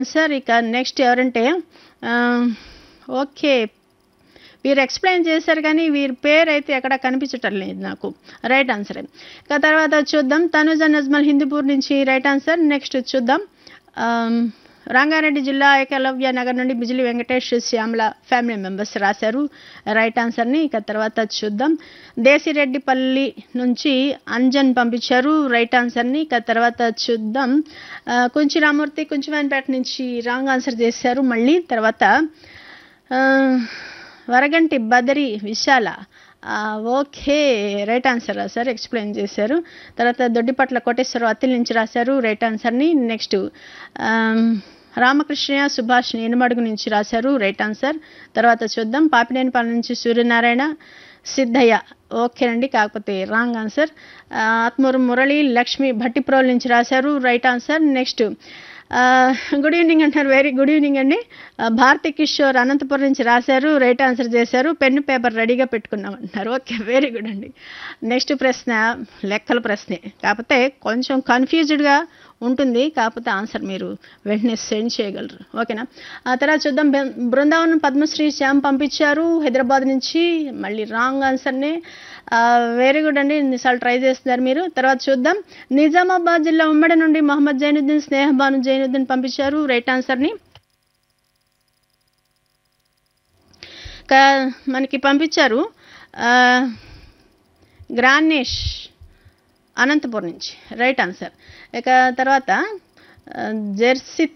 sir ఇక next ఎవరంటే ఆ, ఓకే వీరు ఎక్స్ప్లెయిన్ చేశారు కానీ వీరి పేరు అయితే ఎక్కడ కనిపించటం లేదు నాకు రైట్ ఆన్సర్ ఇక తర్వాత చూద్దాం తనుజ నజ్మల్ హిందూపూర్ నుంచి రైట్ ఆన్సర్ నెక్స్ట్ చూద్దాం ఆమ్, రంగారెడ్డి జిల్లా ఏకలవ్య నగర్ నుండి బిజిలి వెంకటేష్ శ్యామల ఫ్యామిలీ మెంబర్స్ రాశారు రైట్ ఆన్సర్ని ఇక తర్వాత చూద్దాం దేశిరెడ్డిపల్లి నుంచి అంజన్ పంపించారు రైట్ ఆన్సర్ని ఇక తర్వాత చూద్దాం ఆ, కుంచి రామూర్తి కుంచివానిపేట నుంచి రాంగ్ ఆన్సర్ చేశారు మళ్ళీ తర్వాత ఆ, వరగంటి బదరి విశాల ఆ, ఓకే రైట్ ఆన్సర్ రాశారు ఎక్స్ప్లెయిన్ చేశారు తర్వాత దొడ్డిపట్ల కోటేశ్వరరావు అత్తిలి నుంచి రాశారు రైట్ ఆన్సర్ని నెక్స్ట్ ఆమ్, రామకృష్ణయ్య సుభాష్ ఎనుమడుగు నుంచి రాశారు రైట్ ఆన్సర్ తర్వాత చూద్దాం పాపినేనిపాలెం నుంచి సూర్యనారాయణ సిద్ధయ్య ఓకేనండి కాకపోతే రాంగ్ ఆన్సర్ ఆ, ఆత్మూరు మురళి లక్ష్మి భట్టిప్రోల్ నుంచి రాశారు రైట్ ఆన్సర్ నెక్స్ట్ ఆ, గుడ్ ఈవినింగ్ అంటారు వెరీ గుడ్ ఈవినింగ్ అండి ఆ, భారతి కిషోర్ అనంతపురం నుంచి రాశారు రైట్ ఆన్సర్ చేశారు పెన్ను పేపర్ రెడీగా పెట్టుకున్నాం అంటున్నారు ఓకే వెరీ గుడ్ అండి నెక్స్ట్ ప్రశ్న లెక్కల ప్రశ్నే కాకపోతే కొంచెం కన్ఫ్యూజ్డ్గా ఉంటుంది కాకపోతే ఆన్సర్ మీరు వెంటనే సెండ్ చేయగలరు ఓకేనా ఆ తర్వాత చూద్దాం బృ- బృందావనం పద్మశ్రీ శ్యామ్ పంపించారు హైదరాబాద్ నుంచి మళ్ళీ రాంగ్ ఆన్సర్నే వెరీ గుడ్ అండి ఎన్నిసార్లు ట్రై చేస్తున్నారు మీరు తర్వాత చూద్దాం నిజామాబాద్ జిల్లా ఉమ్మడి నుండి మొహమ్మద్ జైనుద్దీన్ స్నేహబాను జైనుద్దీన్ పంపించారు రైట్ ఆన్సర్ని క- మనకి పంపించారు ఆ, గ్రానేష్ అనంతపురం నుంచి రైట్ ఆన్సర్ ఇక తర్వాత ఆ, జెర్సిత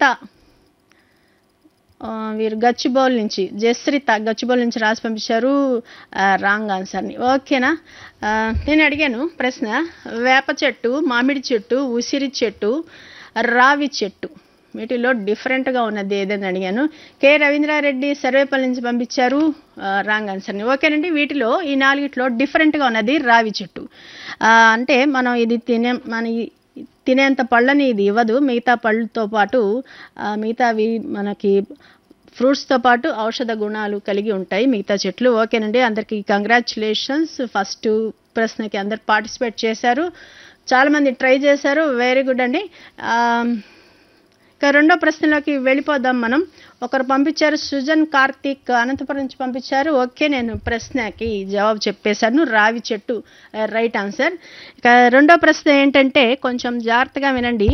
ఆ, వీరు గచ్చిబౌల్ నుంచి జస్రిత గచ్చిబౌల్ నుంచి రాసి పంపించారు ఆ, రాంగ్ ఆన్సర్ని ఓకేనా ఆ, నేను అడిగాను ప్రశ్న వేప చెట్టు మామిడి చెట్టు ఉసిరి చెట్టు రావి చెట్టు వీటిలో డిఫరెంట్గా ఉన్నది ఏదని అడిగాను కె రవీంద్రారెడ్డి సర్వేపల్లి నుంచి పంపించారు ఆ, రాంగ్ ఆన్సర్ని ఓకేనండి వీటిలో ఈ నాలుగిట్లో డిఫరెంట్గా ఉన్నది రావి చెట్టు ఆ, అంటే మనం ఇది తినే మన ఈ- తినేంత పళ్ళని ఇది ఇవ్వదు మిగతా పళ్ళతో పాటు ఆ, మిగతావి మనకి ఫ్రూట్స్తో పాటు ఔషధ గుణాలు కలిగి ఉంటాయి మిగతా చెట్లు ఓకేనండి అందరికీ కంగ్రాచులేషన్స్ ఫస్ట్ ప్రశ్నకి అందరు పార్టిసిపేట్ చేశారు చాలామంది ట్రై చేశారు వెరీ గుడ్ అండి ఆ, ఇక రెండో ప్రశ్నలోకి వెళ్ళిపోదాం మనం ఒకరు పంపించారు సుజన్ కార్తీక్ అనంతపురం నుంచి పంపించారు ఓకే నేను ప్రశ్నకి జవాబు చెప్పేశాను రావి చెట్టు రైట్ ఆన్సర్ ఇక రెండో ప్రశ్న ఏంటంటే కొంచెం జాగ్రత్తగా వినండి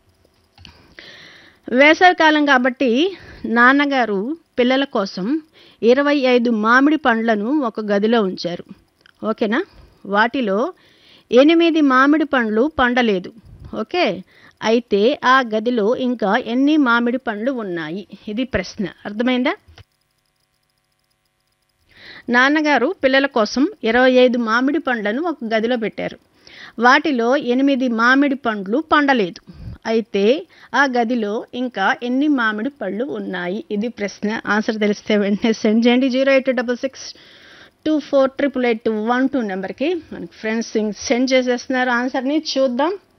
వేసవికాలం కాబట్టి నాన్నగారు పిల్లల కోసం ఇరవై ఐదు మామిడి పండ్లను ఒక గదిలో ఉంచారు ఓకేనా వాటిలో ఎనిమిది మామిడి పండ్లు పండలేదు ఓకే అయితే ఆ గదిలో ఇంకా ఎన్ని మామిడి పండ్లు ఉన్నాయి ఇది ప్రశ్న అర్థమైందా నాన్నగారు పిల్లల కోసం ఇరవై ఐదు మామిడి పండ్లను ఒక గదిలో పెట్టారు వాటిలో ఎనిమిది మామిడి పండ్లు పండలేదు అయితే ఆ గదిలో ఇంకా ఎన్ని మామిడి పళ్ళు ఉన్నాయి ఇది ప్రశ్న ఆన్సర్ తెలిస్తే వెంటనే సెండ్ చేయండి zero eight double six two four triple eight one two నెంబర్కి మనకి ఫ్రెండ్స్ సెండ్ చేసేస్తున్నారు ఆన్సర్ని చూద్దాం